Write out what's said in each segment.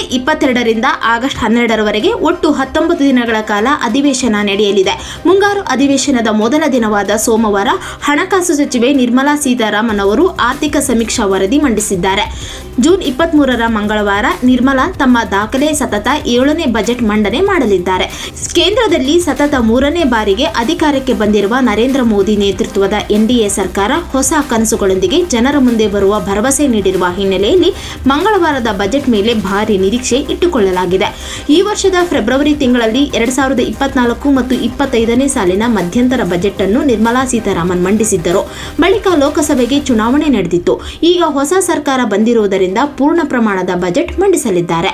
ಇಪ್ಪತ್ತೆರಡರಿಂದ ಆಗಸ್ಟ್ ಹನ್ನೆರಡರವರೆಗೆ ಒಟ್ಟು ಹತ್ತೊಂಬತ್ತು ದಿನಗಳ ಕಾಲ ಅಧಿವೇಶನ ನಡೆಯಲಿದೆ ಮುಂಗಾರು ಅಧಿವೇಶನದ ಮೊದಲ ದಿನವಾದ ಸೋಮವಾರ ಹಣಕಾಸು ಸಚಿವೆ ನಿರ್ಮಲಾ ಸೀತಾರಾಮನ್ ಅವರು ಆರ್ಥಿಕ ಸಮೀಕ್ಷಾ ವರದಿ ಮಂಡಿಸಿದ್ದಾರೆ ಜೂನ್ ಇಪ್ಪತ್ಮೂರರ ಮಂಗಳವಾರ ನಿರ್ಮಲಾ ತಮ್ಮ ದಾಖಲೆ ಸತತ ಏಳನೇ ಬಜೆಟ್ ಮಂಡನೆ ಮಾಡಲಿದ್ದಾರೆ ಕೇಂದ್ರದಲ್ಲಿ ಸತತ ಮೂರನೇ ಬಾರಿಗೆ ಅಧಿಕಾರಕ್ಕೆ ಬಂದಿರುವ ನರೇಂದ್ರ ಮೋದಿ ನೇತೃತ್ವದ ಎನ್ಡಿಎ ಸರ್ಕಾರ ಹೊಸ ಕನಸುಗಳೊಂದಿಗೆ ಜನರ ಮುಂದೆ ಬರುವ ಭರವಸೆ ನೀಡಿರುವ ಹಿನ್ನೆಲೆಯಲ್ಲಿ ಮಂಗಳವಾರದ ಬಜೆಟ್ ಮೇಲೆ ಭಾರಿ ನಿರೀಕ್ಷೆ ಇಟ್ಟುಕೊಳ್ಳಲಾಗಿದೆ ಈ ವರ್ಷದ ಫೆಬ್ರವರಿ ತಿಂಗಳಲ್ಲಿ ಎರಡ್ ಸಾವಿರದ ಇಪ್ಪತ್ನಾಲ್ಕು ಮತ್ತು ಇಪ್ಪತ್ತೈದನೇ ಸಾಲಿನ ಮಧ್ಯಂತರ ಬಜೆಟ್ ಅನ್ನು ನಿರ್ಮಲಾ ಸೀತಾರಾಮನ್ ಮಂಡಿಸಿದ್ದರು ಬಳಿಕ ಲೋಕಸಭೆಗೆ ಚುನಾವಣೆ ನಡೆದಿತ್ತು ಈಗ ಹೊಸ ಸರ್ಕಾರ ಬಂದಿರುವುದರಿಂದ ಪೂರ್ಣ ಪ್ರಮಾಣದ ಬಜೆಟ್ ಮಂಡಿಸಲಿದ್ದಾರೆ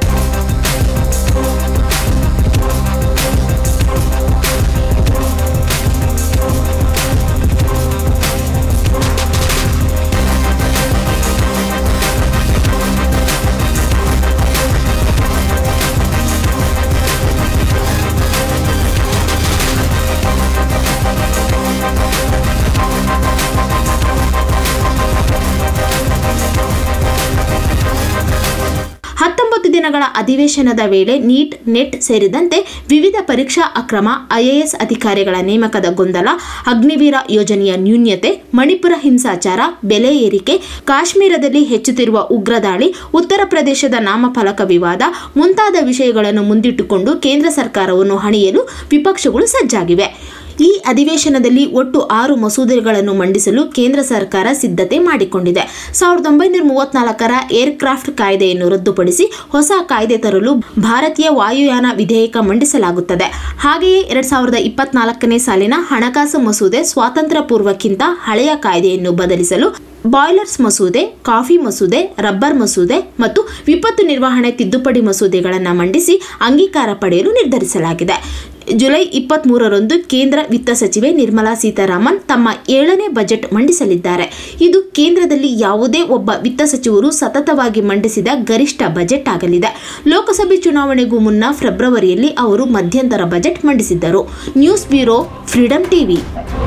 ಹತ್ತೊಂಬತ್ತು ದಿನಗಳ ಅಧಿವೇಶನದ ವೇಳೆ ನೀಟ್ ನೆಟ್ ಸೇರಿದಂತೆ ವಿವಿಧ ಪರೀಕ್ಷಾ ಅಕ್ರಮ ಐಎಎಸ್ ಅಧಿಕಾರಿಗಳ ನೇಮಕದ ಗೊಂದಲ ಅಗ್ನಿವೀರ ಯೋಜನೆಯ ನ್ಯೂನ್ಯತೆ ಮಣಿಪುರ ಹಿಂಸಾಚಾರ ಬೆಲೆ ಏರಿಕೆ ಕಾಶ್ಮೀರದಲ್ಲಿ ಹೆಚ್ಚುತ್ತಿರುವ ಉಗ್ರದಾಳಿ ಉತ್ತರ ಪ್ರದೇಶದ ನಾಮಫಲಕ ವಿವಾದ ಮುಂತಾದ ವಿಷಯಗಳನ್ನು ಮುಂದಿಟ್ಟುಕೊಂಡು ಕೇಂದ್ರ ಸರ್ಕಾರವನ್ನು ಹಣಿಯಲು ವಿಪಕ್ಷಗಳು ಸಜ್ಜಾಗಿವೆ ಈ ಅಧಿವೇಶನದಲ್ಲಿ ಒಟ್ಟು ಆರು ಮಸೂದೆಗಳನ್ನು ಮಂಡಿಸಲು ಕೇಂದ್ರ ಸರ್ಕಾರ ಸಿದ್ಧತೆ ಮಾಡಿಕೊಂಡಿದೆ ಸಾವಿರದ ಒಂಬೈನೂರ ಮೂವತ್ನಾಲ್ಕರ ಏರ್ಕ್ರಾಫ್ಟ್ ಕಾಯ್ದೆಯನ್ನು ರದ್ದುಪಡಿಸಿ ಹೊಸ ಕಾಯ್ದೆ ತರಲು ಭಾರತೀಯ ವಾಯುಯಾನ ವಿಧೇಯಕ ಮಂಡಿಸಲಾಗುತ್ತದೆ ಹಾಗೆಯೇ ಎರಡ್ ಸಾವಿರದ ಇಪ್ಪತ್ನಾಲ್ಕನೇ ಸಾಲಿನ ಹಣಕಾಸು ಮಸೂದೆ ಸ್ವಾತಂತ್ರ್ಯ ಪೂರ್ವಕ್ಕಿಂತ ಹಳೆಯ ಕಾಯ್ದೆಯನ್ನು ಬದಲಿಸಲು ಬಾಯ್ಲರ್ಸ್ ಮಸೂದೆ ಕಾಫಿ ಮಸೂದೆ ರಬ್ಬರ್ ಮಸೂದೆ ಮತ್ತು ವಿಪತ್ತು ನಿರ್ವಹಣೆ ತಿದ್ದುಪಡಿ ಮಸೂದೆಗಳನ್ನು ಮಂಡಿಸಿ ಅಂಗೀಕಾರ ಪಡೆಯಲು ನಿರ್ಧರಿಸಲಾಗಿದೆ ಜುಲೈ ಇಪ್ಪತ್ತ್ ಮೂರರಂದು ಕೇಂದ್ರ ವಿತ್ತ ಸಚಿವೆ ನಿರ್ಮಲಾ ಸೀತಾರಾಮನ್ ತಮ್ಮ ಏಳನೇ ಬಜೆಟ್ ಮಂಡಿಸಲಿದ್ದಾರೆ ಇದು ಕೇಂದ್ರದಲ್ಲಿ ಯಾವುದೇ ಒಬ್ಬ ವಿತ್ತ ಸಚಿವರು ಸತತವಾಗಿ ಮಂಡಿಸಿದ ಗರಿಷ್ಠ ಬಜೆಟ್ ಆಗಲಿದೆ ಲೋಕಸಭೆ ಚುನಾವಣೆಗೂ ಮುನ್ನ ಫೆಬ್ರವರಿಯಲ್ಲಿ ಅವರು ಮಧ್ಯಂತರ ಬಜೆಟ್ ಮಂಡಿಸಿದ್ದರು ನ್ಯೂಸ್ ಬ್ಯೂರೋ ಫ್ರೀಡಂ ಟಿವಿ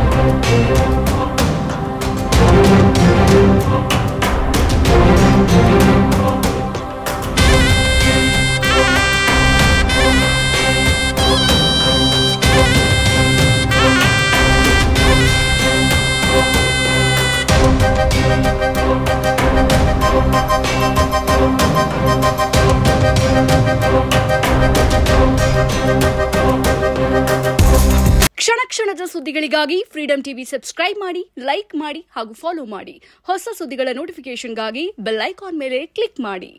ಕ್ಷಣ ಕ್ಷಣದ ಸುದ್ದಿಗಳಿಗಾಗಿ ಫ್ರೀಡಂ ಟಿವಿ ಸಬ್ಸ್ಕ್ರೈಬ್ ಮಾಡಿ ಲೈಕ್ ಮಾಡಿ ಹಾಗೂ ಫಾಲೋ ಮಾಡಿ ಹೊಸ ಸುದ್ದಿಗಳ ನೋಟಿಫಿಕೇಶನ್ಗಾಗಿ ಬೆಲ್ ಐಕಾನ್ ಮೇಲೆ ಕ್ಲಿಕ್ ಮಾಡಿ